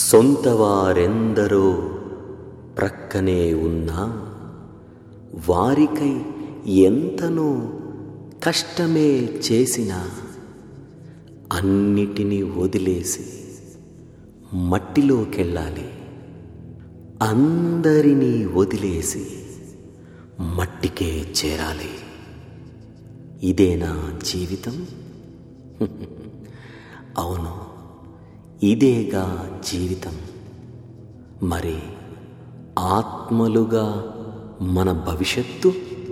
సొంత వారెందరో ప్రక్కనే ఉన్నా వారికై ఎంతనో కష్టమే చేసినా అన్నిటినీ వదిలేసి మట్టిలోకెళ్ళాలి అందరినీ వదిలేసి మట్టికే చేరాలి ఇదేనా జీవితం అవును ఇదేగా జీవితం మరి ఆత్మలుగా మన భవిష్యత్తు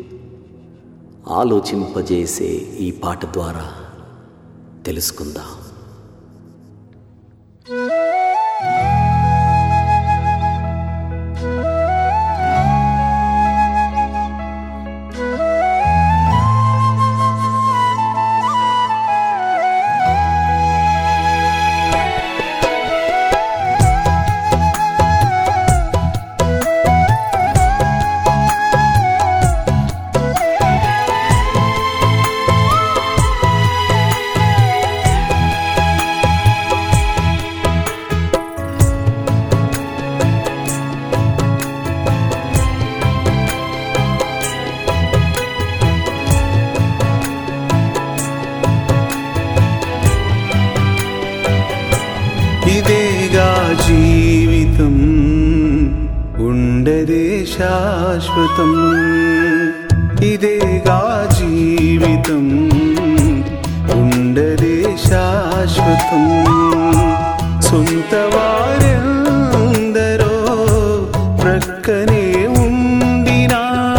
ఆలోచింపజేసే ఈ పాట ద్వారా తెలుసుకుందాం ఇదేగా జీవితం ఉండదే శాశ్వతం ఇదేగా జీవితం ఉండదే శాశ్వతం సొంత వారెందరో ప్రక్కనే ఉండినా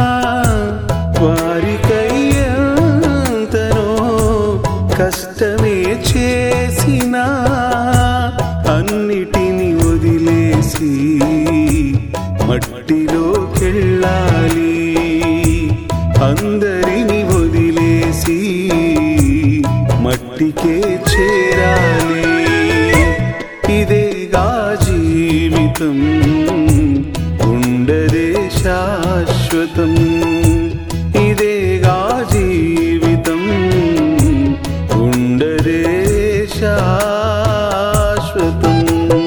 వారికయ్యంతనో కష్టమే చేసినా అన్నిటిని వదిలేసి మట్టిలోకెళ్ళాలి అందరిని వదిలేసి మట్టికే చేరాలి ఇదేగా జీవితం ఉండదే శాశ్వతం ఇదేగా జీవితం ఉండదే శాశ్వతం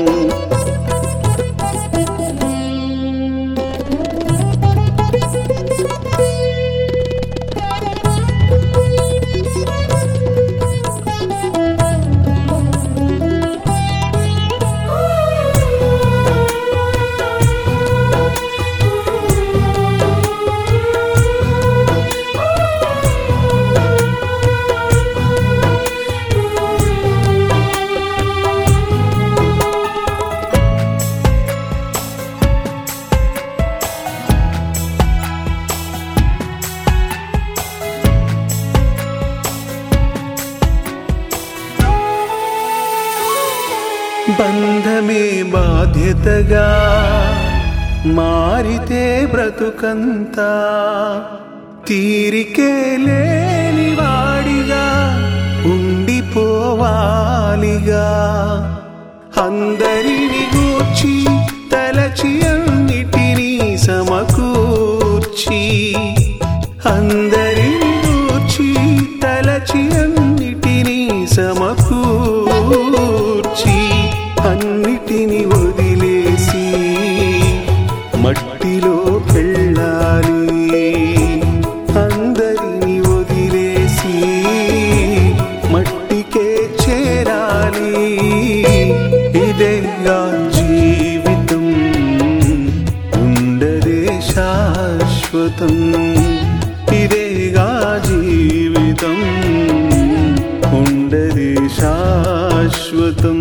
బంధమే బాధ్యతగా మారితే బ్రతుకంతా తీరికే లేని వాడిగా ఉండిపోవాలిగా అందరిని గూర్చి తలచి అన్నిటినీ సమకూర్చి అందరిని గూర్చి తలచి అన్నిటినీ సమకూర్చి అన్నిటిని వదిలేసి మట్టిలో వెళ్ళాలి అందరిని వదిలేసి మట్టికే చేరాలి ఇదేగా జీవితం ఉండదే శాశ్వతం ఇదేగా జీవితం ఉండదే శాశ్వతం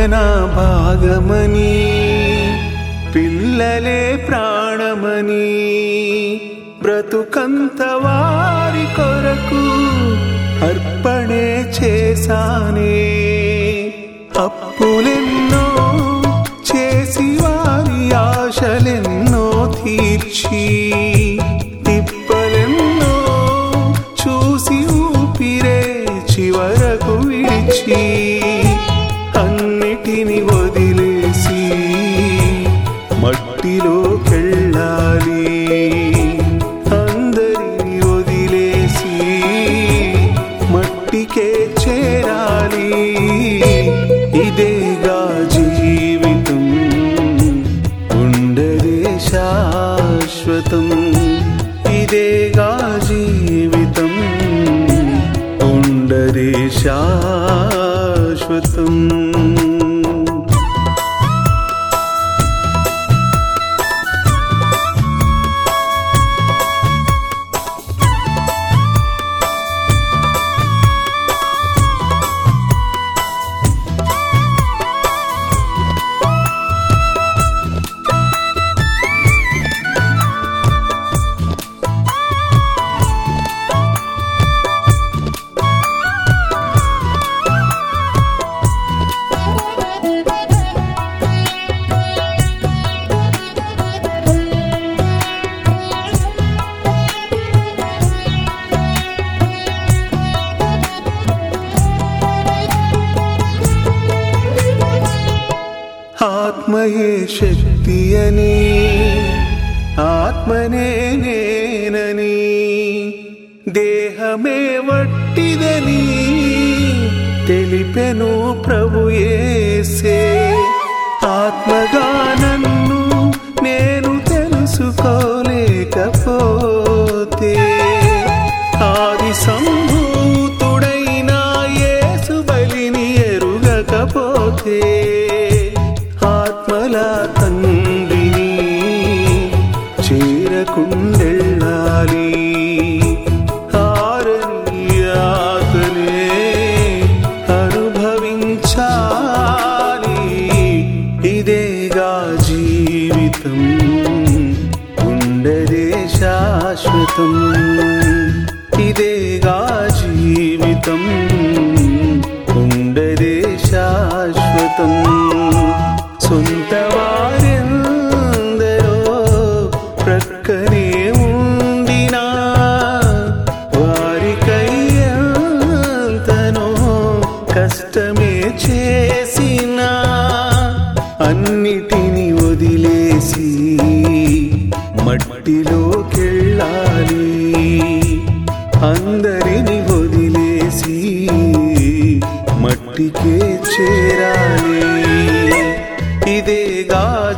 నా భాగమని పిల్లలే ప్రాణమని బ్రతుకంత వారి కొరకు అర్పణే చేశానే అప్పులెన్నో చేసి వారి ఆశలెన్నో తీర్చి తిప్పలెన్నో చూసి ఊపిరే చివరకు విడిచి అన్నిటిని వదిలేసి మట్టిలోకెళ్ళాలి అందరిని వదిలేసి మట్టికే చేరాలి ఇదేగా జీవితం ఉండదే శాశ్వతం ఇదేగా జీవితం ఉండదే శాశ్వతం ఆత్మయే శక్తి అని ఆత్మనే నేనని దేహమే వట్టిదని తెలిపెను ప్రభు యేసే ఆత్మగా నన్ను నేను తెలుసుకోలేకపోతే ఆది సంభూతుడైన యేసు బలిని ఎరుగకపోతే ఆత్మల తండ్రిని చేరకుండెళ్ళాలి ఆరని ఆతనే అనుభవించాలి ఇదేగా జీవితం ఉండదే శాశ్వతం ఇదేగా జీవితం ఉండదే శాశ్వతం సొంత వారెందరో ప్రక్కనే ఉండినా వారికయ్యంతనో కష్టమే చేసినా అన్నిటిని వదిలేసి మట్టిలోకెళ్ళాలి అందరిని వదిలేసి మట్టికే చేరాలి ఇదేగా